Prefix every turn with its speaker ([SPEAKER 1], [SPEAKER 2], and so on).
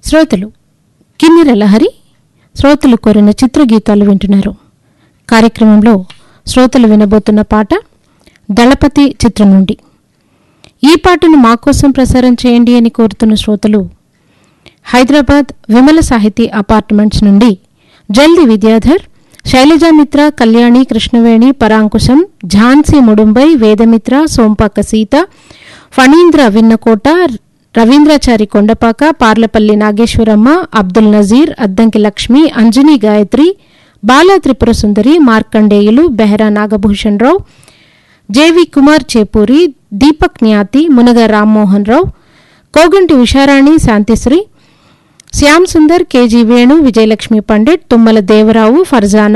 [SPEAKER 1] శ్రోతలు కిన్నెర లహరి శ్రోతలు కోరిన చిత్రగీతాలు వింటున్నారు కార్యక్రమంలో శ్రోతలు వినబోతున్న పాట దళపతి చిత్రం నుండి ఈ పాటను మా కోసం ప్రసారం చేయండి అని కోరుతున్న శ్రోతలు హైదరాబాద్ విమల సాహితీ అపార్ట్మెంట్స్ నుండి జల్ది విద్యాధర్ శైలజామిత్ర కళ్యాణి కృష్ణవేణి పరాంకుశం ఝాన్సీ ముడుంబై వేదమిత్ర సోంపాక సీత ఫణీంద్ర విన్నకోట రవీంద్రాచారి కొండపాక పార్లపల్లి నాగేశ్వరమ్మ అబ్దుల్ నజీర్ అద్దంకి లక్ష్మి అంజనీ గాయత్రి బాలా త్రిపుర సుందరి మార్కండేయులు బెహరా నాగభూషణ్ రావు జేవి కుమార్ చేపూరి దీపక్ న్యాతి మునగ రామ్మోహన్ రావు కోగంటి ఉషారాణి శాంతిశ్రీ శ్యామ్ సుందర్ కేజీ వేణు విజయలక్ష్మి పండిట్ తుమ్మల దేవరావు ఫర్జానా